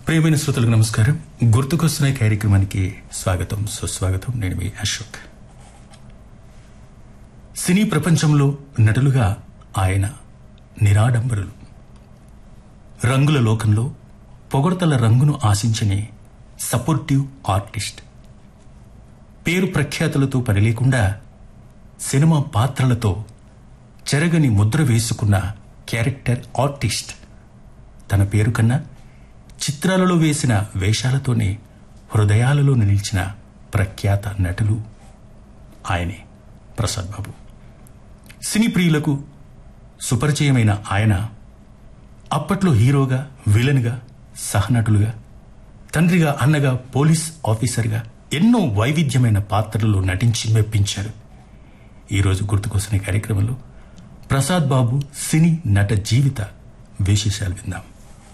ప్రియమైన శ్రోతలకు నమస్కారం గుర్తుకొస్తున్నాయి కార్యక్రమానికి స్వాగతం సుస్వాగతం నేను మీ అశోక్ సినీ ప్రపంచంలో నటులుగా ఆయన నిరాడంబరులు రంగుల లోకంలో పొగడతల రంగును ఆశించని సపోర్టివ్ ఆర్టిస్ట్ పేరు ప్రఖ్యాతులతో పని లేకుండా సినిమా పాత్రలతో చెరగని ముద్ర వేసుకున్న క్యారెక్టర్ ఆర్టిస్ట్ తన పేరు కన్నా చిత్రాలలో వేసిన వేషాలతోనే హృదయాలలో నిలిచిన ప్రఖ్యాత నటులు ఆయనే ప్రసాద్ బాబు సినీ ప్రియులకు సుపరిచయమైన ఆయన అప్పట్లో హీరోగా విలన్గా సహనటులుగా తండ్రిగా అన్నగా పోలీస్ ఆఫీసర్గా ఎన్నో వైవిధ్యమైన పాత్రలలో నటించి మెప్పించారు ఈరోజు గుర్తుకొస్తున్న కార్యక్రమంలో ప్రసాద్ బాబు సినీ నట జీవిత విశేషాలు విందాం